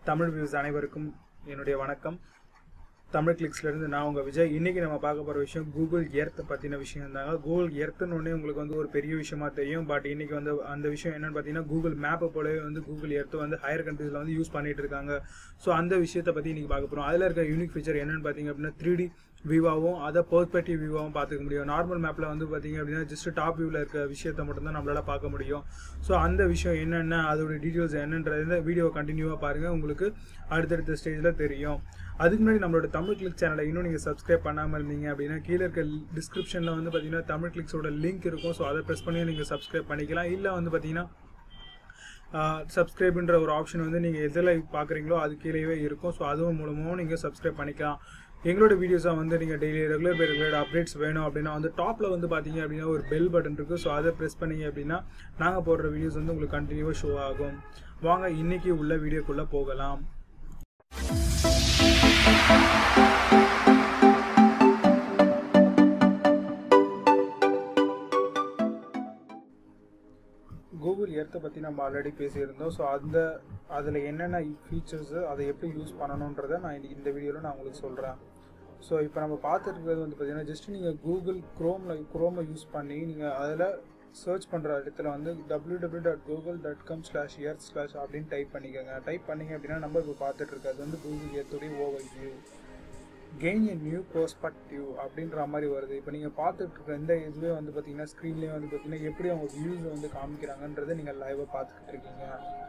Tamil views அனைவருக்கும் என்னுடைய வணக்கம் தமிழ் கிளிக்ஸ்லேருந்து நான் உங்கள் விஜய் இன்றைக்கி நம்ம பார்க்க போகிற விஷயம் கூகுள் எர்த்தை பற்றின விஷயம் இருந்தாங்க கூகுள் எர்த்துன்னு ஒன்றே உங்களுக்கு வந்து ஒரு பெரிய விஷயமா தெரியும் பட் இன்றைக்கி வந்து அந்த விஷயம் என்னென்னு பார்த்தீங்கன்னா கூகுள் மேப்பை போலவே வந்து கூகுள் எர்த்து வந்து ஹையர் கண்ட்ரீஸில் வந்து யூஸ் பண்ணிட்டு இருக்காங்க ஸோ அந்த விஷயத்தை பற்றி இன்றைக்கி பார்க்க போகிறோம் அதில் இருக்க யூனிக் ஃபீச்சர் என்னென்னு பார்த்தீங்க அப்படின்னா த்ரீ டி வியூவாகவும் அதை பெர்ஸ்பெக்டிவ் வியூவாகவும் பார்த்துக்க முடியும் நார்மல் மேப்பில் வந்து பார்த்தீங்க அப்படின்னா ஜஸ்ட் டாப் வியூவில் இருக்க விஷயத்தை மட்டும்தான் நம்மளால் பார்க்க முடியும் ஸோ அந்த விஷயம் என்னென்ன அதோட டீட்டெயில்ஸ் என்னன்றது இந்த வீடியோவை கண்டினியூவாக பாருங்கள் உங்களுக்கு அடுத்தடுத்த ஸ்டேஜில் தெரியும் அதுக்கு முன்னாடி நம்மளோட தமிழ் கிளிக் சேனலை இன்னும் நீங்கள் சப்ஸ்கிரைப் பண்ணாமல் இருந்தீங்க அப்படின்னா கீழே இருக்க டிஸ்கிரிப்ஷனில் வந்து பார்த்தீங்கன்னா தமிழ் கிளிக்ஸோட லிங்க் இருக்கும் ஸோ அதை ப்ரெஸ் பண்ணி நீங்கள் சப்ஸ்கிரைப் பண்ணிக்கலாம் இல்லை வந்து பார்த்தீங்கன்னா சப்ஸ்கிரைப்ன்ற ஒரு ஆப்ஷன் வந்து நீங்கள் எதில் பார்க்குறீங்களோ அது கீழேயே இருக்கும் ஸோ அதுவும் மூலமாகவும் நீங்கள் சப்ஸ்கிரைப் பண்ணிக்கலாம் எங்களோட வீடியோஸை வந்து நீங்கள் daily regular by regular updates வேணும் அப்படின்னா வந்து டாப்பில் வந்து பார்த்தீங்க அப்படின்னா ஒரு பெல் பட்டன் இருக்குது ஸோ அதை ப்ரெஸ் பண்ணீங்க அப்படின்னா நாங்கள் போடுற வீடியோஸ் வந்து உங்களுக்கு கண்டினியூவாக ஷோ ஆகும் வாங்க இன்றைக்கி உள்ள வீடியோக்குள்ளே போகலாம் கூகுள் எர்த்தை பற்றி நம்ம ஆல்ரெடி பேசியிருந்தோம் ஸோ அந்த அதில் என்னென்ன ஃபீச்சர்ஸு அதை எப்படி யூஸ் பண்ணணுன்றதை நான் இன்னைக்கு இந்த வீடியோவில் நான் உங்களுக்கு சொல்கிறேன் ஸோ இப்போ நம்ம பார்த்துட்டு இருக்கிறது வந்து பார்த்தீங்கன்னா ஜஸ்ட் நீங்கள் கூகுள் க்ரோமில் க்ரோமை யூஸ் பண்ணி நீங்கள் அதில் சர்ச் பண்ணுற இடத்துல வந்து W W dot Google dot com slash earth slash அப்படின்னு டைப் பண்ணிக்கோங்க டைப் பண்ணிங்க அப்படின்னா நம்ம இப்போ பார்த்துட்டு இருக்கிறது வந்து கூகுள் எர்த்துடைய overview gain a new perspective அப்படின்ற மாதிரி வருது இப்போ நீங்கள் பார்த்துட்டு இருக்க இந்த இதுவே வந்து பார்த்தீங்கன்னா ஸ்க்ரீன்லேயே வந்து பார்த்தீங்கன்னா எப்படி அவங்க வியூஸ் வந்து காமிக்கிறாங்கன்றதை நீங்கள் லைவாக பார்த்துக்கிட்டு இருக்கீங்க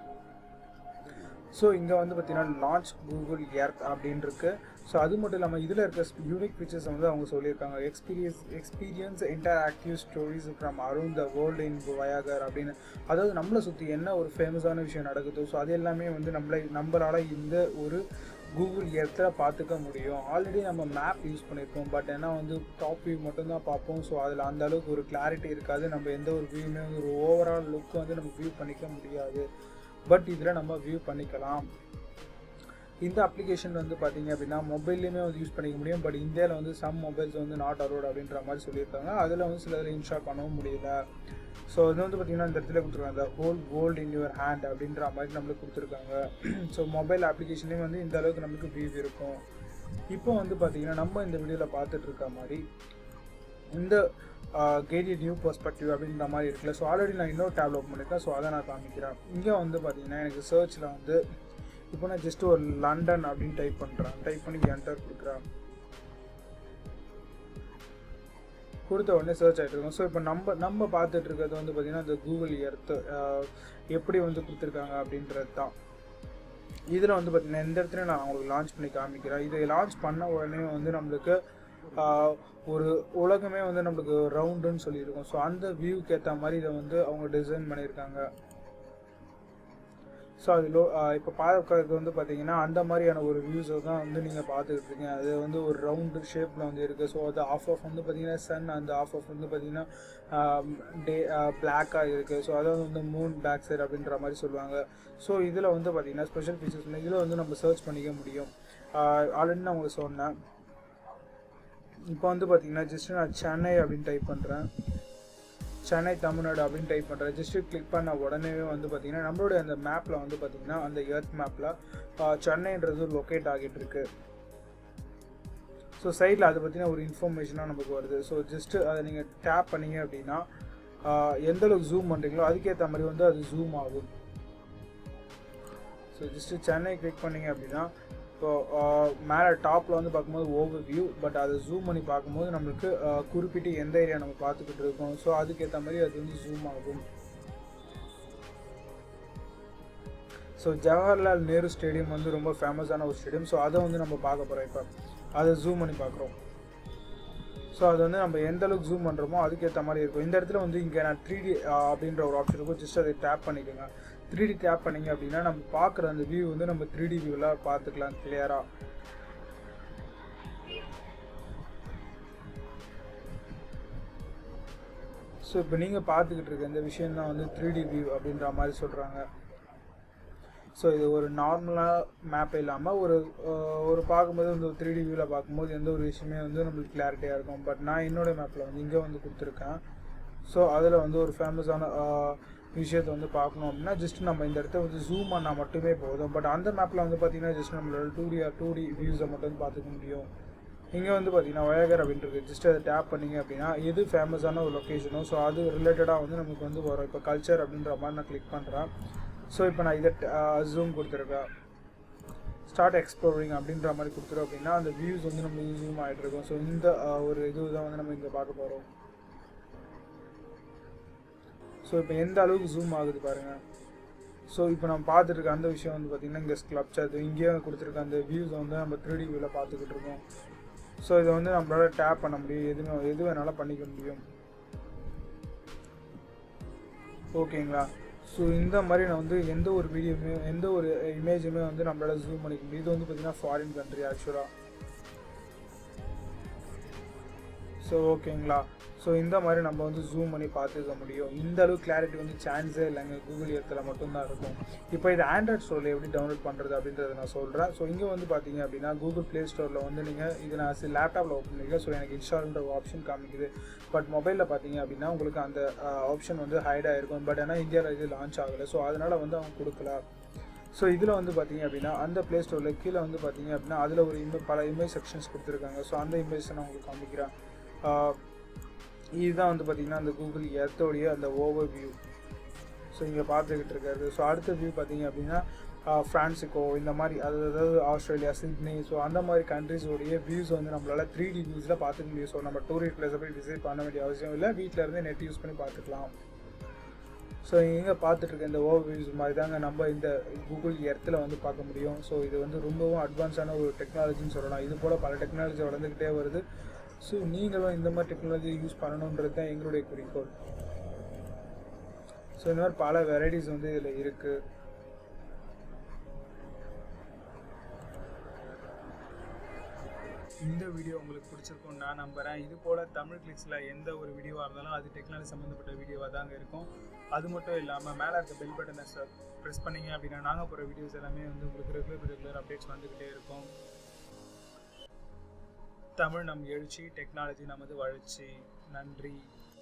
ஸோ இங்கே வந்து பார்த்தீங்கன்னா லான்ச் கூகுள் எர்த் அப்படின்னு இருக்கு ஸோ அது மட்டும் இல்லாமல் இதில் இருக்க யூனிக் ஃபீச்சர்ஸ் வந்து அவங்க சொல்லியிருக்காங்க experience experience interactive stories from around the world in Voyager அப்படின்னு அதாவது நம்மளை சுற்றி என்ன ஒரு ஃபேமஸான விஷயம் நடக்குதோ ஸோ அது எல்லாமே வந்து நம்மளை நம்மளால் இந்த ஒரு கூகுள் எர்த்தில் பார்த்துக்க முடியும் ஆல்ரெடி நம்ம மேப் யூஸ் பண்ணியிருக்கோம் பட் ஏன்னா வந்து டாப் வியூ மட்டும்தான் பார்ப்போம் ஸோ அதில் அந்த அளவுக்கு ஒரு கிளாரிட்டி இருக்காது நம்ம எந்த ஒரு வியூமே ஒரு ஓவரால் லுக் வந்து நம்ம வியூ பண்ணிக்க முடியாது பட் இதில் நம்ம வியூ பண்ணிக்கலாம் இந்த அப்ளிகேஷன் வந்து பார்த்தீங்க அப்படின்னா மொபைல்லையுமே வந்து யூஸ் பண்ணிக்க முடியும் பட் இந்தியாவில் வந்து சம் மொபைல்ஸ் வந்து நாட் அலோட் அப்படின்ற மாதிரி சொல்லியிருக்காங்க அதில் வந்து சில இதில் இன்ஸ்டால் பண்ணவும் முடியல ஸோ இது வந்து பார்த்திங்கன்னா இந்த இடத்துல கொடுத்துருக்காங்க அந்த whole world in your hand அப்படின்ற மாதிரி நம்மளுக்கு கொடுத்துருக்காங்க ஸோ மொபைல் அப்ளிகேஷன்லேயும் வந்து இந்த அளவுக்கு நமக்கு வியூ இருக்கும் இப்போ வந்து பார்த்திங்கன்னா நம்ம இந்த வீடியோவில் பார்த்துட்டு இருக்க மாதிரி இந்த கேடி நியூ பர்ஸ்பெக்டிவ் அப்படின்ற மாதிரி இருக்குல்ல ஸோ ஆல்ரெடி நான் இன்னொரு டேப் ஓப்பன் பண்ணியிருக்கேன் ஸோ அதை நான் காமிக்கிறேன் இங்கே வந்து பார்த்தீங்கன்னா எனக்கு சர்ச்சில் வந்து இப்போ நான் ஜஸ்ட் ஒரு லண்டன் அப்படின்னு டைப் பண்ணுறேன் டைப் பண்ணி என்டர் கொடுக்குறேன் கொடுத்த உடனே சர்ச் ஆகிட்டு இருக்கோம் ஸோ இப்போ நம்ம நம்ம பார்த்துட்டு இருக்கிறது வந்து பார்த்திங்கன்னா இந்த கூகுள் எர்த்து எப்படி வந்து கொடுத்துருக்காங்க அப்படின்றது தான் இதில் வந்து பார்த்திங்கன்னா இந்த இடத்துல நான் உங்களுக்கு லான்ச் பண்ணி காமிக்கிறேன் இதை லான்ச் பண்ண உடனே வந்து நம்மளுக்கு ஒரு உலகமே வந்து நம்மளுக்கு ரவுண்டுன்னு சொல்லியிருக்கோம் ஸோ அந்த வியூக்கு ஏற்ற மாதிரி இதை வந்து அவங்க டிசைன் பண்ணியிருக்காங்க ஸோ அது லோ இப்போ பார்க்கறது வந்து பார்த்தீங்கன்னா அந்த மாதிரியான ஒரு வியூஸை தான் வந்து நீங்கள் பார்த்துக்கிட்டு இருக்கீங்க அது வந்து ஒரு ரவுண்டு ஷேப்பில் வந்து இருக்குது ஸோ அது ஆஃப் ஆஃப் வந்து பார்த்தீங்கன்னா சன் அந்த ஆஃப் ஆஃப் வந்து பார்த்தீங்கன்னா டே பிளாக்காக இருக்குது ஸோ அதாவது வந்து மூன் பேக் சைடு அப்படின்ற மாதிரி சொல்லுவாங்க ஸோ இதில் வந்து பார்த்தீங்கன்னா ஸ்பெஷல் ஃபீச்சர்ஸ் இதில் வந்து நம்ம சர்ச் பண்ணிக்க முடியும் ஆல்ரெடி நான் உங்களுக்கு சொன்னேன் இப்போ வந்து பார்த்தீங்கன்னா ஜஸ்ட் நான் சென்னை அப்படின்னு டைப் பண்ணுறேன் சென்னை தமிழ்நாடு அப்படின்னு டைப் பண்ணுறேன் ஜஸ்ட்டு கிளிக் பண்ண உடனே வந்து பார்த்திங்கன்னா நம்மளுடைய அந்த மேப்பில் வந்து பார்த்திங்கன்னா அந்த எர்த் மேப்பில் சென்னைன்றது லொக்கேட் ஆகிட்டு இருக்கு ஸோ சைடில் அதை பற்றின ஒரு இன்ஃபர்மேஷனாக நமக்கு வருது ஸோ ஜஸ்ட்டு அதை நீங்கள் டேப் பண்ணீங்க அப்படின்னா எந்த அளவுக்கு ஜூம் பண்ணுறீங்களோ அதுக்கேற்ற மாதிரி வந்து அது ஜூம் ஆகும் ஸோ ஜஸ்ட்டு சென்னை கிளிக் பண்ணிங்க அப்படின்னா இப்போ மேலே டாப்பில் வந்து பார்க்கும்போது ஓவர் வியூ பட் அதை ஜூம் பண்ணி பார்க்கும்போது நம்மளுக்கு குறிப்பிட்டு எந்த ஏரியா நம்ம பார்த்துக்கிட்டு இருக்கோம் ஸோ அதுக்கேற்ற மாதிரி அது வந்து ஜூம் ஆகும் ஸோ ஜவஹர்லால் நேரு ஸ்டேடியம் வந்து ரொம்ப ஃபேமஸான ஒரு ஸ்டேடியம் ஸோ அதை வந்து நம்ம பார்க்க போகிறோம் இப்போ அதை ஜூம் பண்ணி பார்க்குறோம் ஸோ அது வந்து நம்ம எந்த அளவுக்கு ஜூம் பண்ணுறோமோ அதுக்கேற்ற மாதிரி இருக்கும் இந்த இடத்துல வந்து இங்கே நான் த்ரீ டி அப்படின்ற ஒரு ஆப்ஷன் இருக்கும் ஜஸ்ட் அதை டேப் பண்ணிக்கோங்க த்ரீ டி டேப் பண்ணிங்க அப்படின்னா நம்ம பார்க்குற அந்த வியூ வந்து நம்ம த்ரீ டி வியூவில் பார்த்துக்கலாம் கிளியராக ஸோ இப்போ நீங்கள் பார்த்துக்கிட்டு இருக்க இந்த விஷயம் தான் வந்து த்ரீ டி வியூ அப்படின்ற மாதிரி சொல்கிறாங்க ஸோ இது ஒரு நார்மலாக மேப் இல்லாமல் ஒரு ஒரு பார்க்கும்போது வந்து த்ரீ டி வியூவில் பார்க்கும்போது எந்த ஒரு விஷயமே வந்து நம்மளுக்கு கிளாரிட்டியாக இருக்கும் பட் நான் என்னோடய மேப்பில் வந்து இங்கே வந்து கொடுத்துருக்கேன் ஸோ அதில் வந்து ஒரு ஃபேமஸான விஷயத்தை வந்து பார்க்கணும் அப்படின்னா ஜஸ்ட் நம்ம இந்த இடத்த வந்து ஜூம் பண்ணால் மட்டுமே போதும் பட் அந்த மேப்பில் வந்து பார்த்தீங்கன்னா ஜஸ்ட் நம்மளோட டூ டி டூ டி வியூஸை மட்டும் வந்து பார்த்துக்க முடியும் இங்கே வந்து பார்த்தீங்கன்னா வயகர் அப்படின்றது ஜஸ்ட் அதை டேப் பண்ணிங்க அப்படின்னா எது ஃபேமஸான ஒரு லொக்கேஷனோ ஸோ அது ரிலேட்டடாக வந்து நமக்கு வந்து வரும் இப்போ கல்ச்சர் அப்படின்ற மாதிரி நான் கிளிக் பண்ணுறேன் ஸோ இப்போ நான் இதை ஜூம் கொடுத்துருக்கேன் ஸ்டார்ட் எக்ஸ்ப்ளோரிங் அப்படின்ற மாதிரி கொடுத்துரும் அப்படின்னா அந்த வியூஸ் வந்து நம்ம ஜூம் ஆகிட்டு இருக்கும் ஸோ இந்த ஒரு இது தான் வந்து நம்ம இங்கே பார்க்க போகிறோம் ஸோ இப்போ எந்த அளவுக்கு ஜூம் ஆகுது பாருங்கள் ஸோ இப்போ நம்ம பார்த்துட்டு இருக்க அந்த விஷயம் வந்து பார்த்திங்கன்னா இங்கே ஸ்க்ளப்சர் இங்கேயும் கொடுத்துருக்க அந்த வியூஸை வந்து நம்ம த்ரீ டி வியூவில் பார்த்துக்கிட்டு இருக்கோம் ஸோ இதை வந்து நம்மளால டேப் பண்ண முடியும் எதுவுமே எது வேணாலும் பண்ணிக்க முடியும் ஓகேங்களா ஸோ இந்த மாதிரி நான் வந்து எந்த ஒரு வீடியோமே எந்த ஒரு இமேஜுமே வந்து நம்மளால ஜூம் பண்ணிக்க முடியும் இது வந்து பார்த்திங்கன்னா ஃபாரின் கண்ட்ரி ஆக்சுவலாக ஸோ ஓகேங்களா ஸோ இந்த மாதிரி நம்ம வந்து ஜூம் பண்ணி பார்த்துக்க முடியும் இந்த அளவு கிளாரிட்டி வந்து சான்ஸே இல்லைங்க கூகுள் எர்த்தில் மட்டும்தான் இருக்கும் இப்போ இது ஆண்ட்ராய்ட் ஸ்டோரில் எப்படி டவுன்லோட் பண்ணுறது அப்படின்றத நான் சொல்கிறேன் ஸோ இங்கே வந்து பார்த்தீங்க அப்படின்னா கூகுள் ப்ளே ஸ்டோரில் வந்து நீங்கள் இது நான் லேப்டாப்பில் ஓப்பன் பண்ணிக்கல ஸோ எனக்கு இன்ஸ்டால்ன்ற ஆப்ஷன் காமிக்குது பட் மொபைலில் பார்த்தீங்க அப்படின்னா உங்களுக்கு அந்த ஆப்ஷன் வந்து ஹைட் ஆகிருக்கும் பட் ஆனால் இந்தியாவில் இது லான்ச் ஆகலை ஸோ அதனால் வந்து அவங்க கொடுக்கல ஸோ இதில் வந்து பார்த்தீங்க அப்படின்னா அந்த ப்ளே ஸ்டோரில் கீழே வந்து பார்த்தீங்க அப்படின்னா அதில் ஒரு இமே பல இமேஜ் செக்ஷன்ஸ் கொடுத்துருக்காங்க ஸோ அந்த இமேஜ் நான் உங்களுக்கு காமிக்கிறேன் இதுதான் வந்து பார்த்திங்கன்னா அந்த கூகுள் எர்த்தோடைய அந்த ஓவர் வியூ ஸோ இங்கே பார்த்துக்கிட்டு இருக்காரு ஸோ அடுத்த வியூ பார்த்தீங்க அப்படின்னா ஃப்ரான்சிக்கோ இந்த மாதிரி அது அதாவது ஆஸ்திரேலியா சிட்னி ஸோ அந்த மாதிரி கண்ட்ரிஸோடைய வியூஸ் வந்து நம்மளால் த்ரீ டி வியூஸில் பார்த்துக்க முடியும் ஸோ நம்ம டூரிஸ்ட் பிளேஸை போய் விசிட் பண்ண வேண்டிய அவசியம் இல்லை வீட்டில் இருந்தே நெட் யூஸ் பண்ணி பார்த்துக்கலாம் ஸோ இங்கே பார்த்துட்ருக்க இந்த ஓவர் வியூஸ் மாதிரி தாங்க நம்ம இந்த கூகுள் எர்த்தில் வந்து பார்க்க முடியும் ஸோ இது வந்து ரொம்பவும் அட்வான்ஸான ஒரு டெக்னாலஜின்னு சொல்லலாம் இது போல் பல டெக்னாலஜி வளர்ந்துக்கிட்டே வருது ஸோ நீங்களும் இந்த மாதிரி டெக்னாலஜி யூஸ் பண்ணணுன்றது தான் எங்களுடைய குறிக்கோள் ஸோ இந்த மாதிரி பல வெரைட்டிஸ் வந்து இதில் இருக்குது இந்த வீடியோ உங்களுக்கு பிடிச்சிருக்கும் நான் நம்புகிறேன் இது போல் தமிழ் கிளிக்ஸில் எந்த ஒரு வீடியோவாக இருந்தாலும் அது டெக்னாலஜி சம்மந்தப்பட்ட வீடியோவாக தாங்க இருக்கும் அது மட்டும் இல்லாமல் மேலே இருக்க பெல் பட்டனை ப்ரெஸ் பண்ணிங்க அப்படின்னா நாங்கள் போகிற வீடியோஸ் எல்லாமே வந்து உங்களுக்கு ரெகுலர் ரெகுலர் அப்டேட்ஸ் வந்துக்கிட்டே இருக்கும் தமிழ் நம் எழுச்சி டெக்னாலஜி நமது வளர்ச்சி நன்றி